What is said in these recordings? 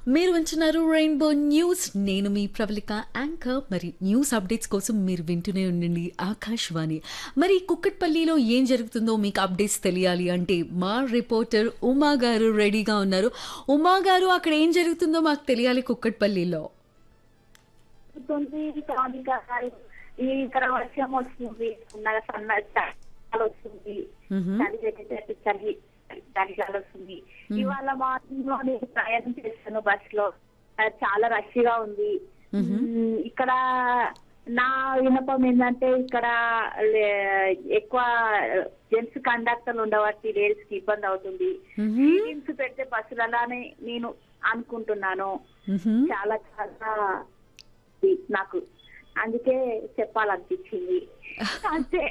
మీరు వింటున్నారు rainbow news నేను మీ ప్రవళిక యాంకర్ మరి న్యూస్ అప్డేట్స్ కోసం మీరు వింటూనే ఉండండి ఆకాశవాణి మరి కుక్కట్పల్లిలో ఏం జరుగుతుందో మీకు అప్డేట్స్ తెలియాలి అంటే మా రిపోర్టర్ ఉమా గారు రెడీగా ఉన్నారు ఉమా గారు అక్కడ ఏం జరుగుతుందో మాకు తెలియాలి కుక్కట్పల్లిలో ఉంటుంది సాధిక ఈ ఇక్కడ వర్షం వస్తుంది ఉన్నగా సన్న చలి వస్తుంది చలి పెట్టేటట్టు చలి చలి చలి వస్తుంది ఇవాళ మార్నింగ్ లో నేను ప్రయాణం చేస్తాను బస్ లో ఆ, చాలా రష్ గా ఉంది మ్, ఇక్కడ నా వినపం ఏంటంటే ఇక్కడ లే- ఎక్కువ జెంట్స్ కండక్టర్లు ఉండబట్టి లేడీస్ కి ఇబ్బంది అవుతుంది సీటింగ్స్ పెడితే బస్సులలానే నేను అనుకుంటున్నాను చాలా చాలా ఇది నాకు అందుకే చెప్పాలనిపించింది అంతే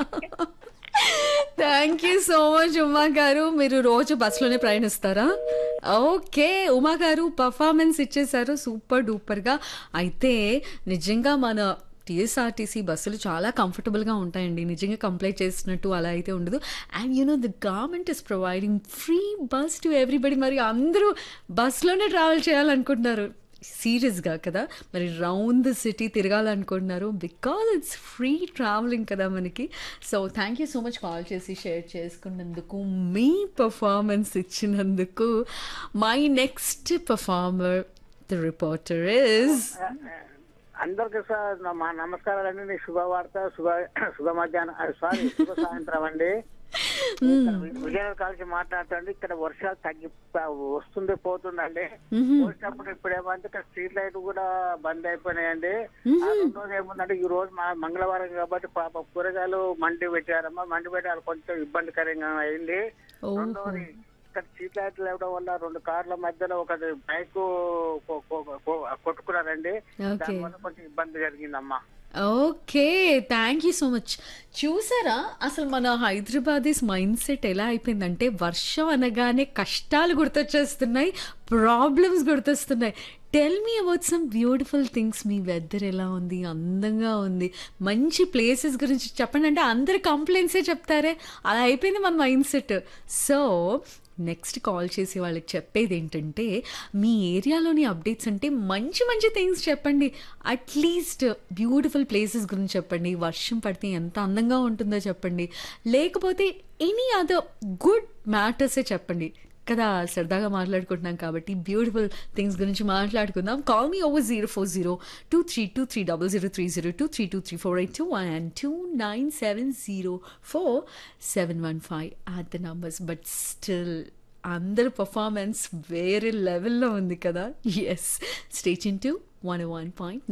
thank you so much Uma garu మీరు రోజు బస్సులోనే ప్రయాణిస్తారా ఓకే ఉమా గారు పర్ఫార్మెన్స్ ఇచ్చేసారు సూపర్ డూపర్గా అయితే నిజంగా మన టీఎస్ఆర్టీసీ బస్సులు చాలా కంఫర్టబుల్గా ఉంటాయండి నిజంగా కంప్లైంట్ చేసినట్టు అలా అయితే ఉండదు and you know the government is providing free bus to everybody మరి అందరూ బస్లోనే ట్రావెల్ చేయాలనుకుంటున్నారు సీరియస్గా కదా మరి రౌండ్ ద సిటీ తిరగాలనుకుంటున్నారు బికాజ్ ఇట్స్ ఫ్రీ ట్రావెలింగ్ కదా మనకి so thank you so much call చేసి షేర్ చేసుకున్నందుకు మీ పర్ఫార్మెన్స్ ఇచ్చినందుకు my next performer the reporter is అందరికి సార్ నా- మా నమస్కారాలండి నీ శుభవార్త శుభ శుభ మధ్యాహ్నం సారీ శుభ సాయంత్రం అండి విజయనగరం కాల్చి మాట్లాడుతుంది ఇక్కడ వర్షాలు తగ్గి వస్తుంది పోతుందండి వచ్చినప్పుడు ఇప్పుడు ఏమంటే ఇక్కడ స్ట్రీట్ లైట్ కూడా బంద్ అయిపోయినాయండి ఆ రెండోది ఏముందంటే ఈ రోజు మా మంగళవారం కాబట్టి పాప కూరగాయలు మండి పెట్టారమ్మా మండి పెట్టారు కొంచెం ఇబ్బందికరంగా అయింది ఓహో. రెండోది ఇక్కడ స్ట్రీట్ లైట్ లేవడం వల్ల రెండు కార్ల మధ్యలో ఒక బైక్ కొట్టుకున్నారండి Okay. దానివల్ల కొంచెం ఇబ్బంది జరిగిందమ్మా okay thank you so much చూసారా అసలు మన హైదరాబాదీస్ మైండ్ సెట్ ఎలా అయిపోయిందంటే వర్షం అనగానే కష్టాలు గుర్తొచ్చేస్తున్నాయి ప్రాబ్లమ్స్ గుర్తొస్తున్నాయి tell me about some beautiful things మీ వెదర్ ఎలా ఉంది అందంగా ఉంది మంచి ప్లేసెస్ గురించి చెప్పండి అంటే అందరు కంప్లైంట్సే చెప్తారే అలా అయిపోయింది మన mind set so next call చేసి వాళ్ళకి చెప్పేది ఏంటంటే మీ ఏరియాలోని అప్డేట్స్ అంటే మంచి మంచి థింగ్స్ చెప్పండి అట్లీస్ట్ బ్యూటిఫుల్ ప్లేసెస్ గురించి చెప్పండి వర్షం పడితే ఎంత అందంగా ఉంటుందో చెప్పండి లేకపోతే ఎనీ అదర్ గుడ్ మ్యాటర్సే చెప్పండి కదా సరదాగా మాట్లాడుకుంటున్నాం కాబట్టి బ్యూటిఫుల్ థింగ్స్ గురించి మాట్లాడుకుందాం call me over zero four zero two three two three double zero three zero two three two three four eight two one and two nine seven zero four seven one five are the numbers but still అందరి performance వేరే లెవెల్లో ఉంది కదా yes stage in to one one point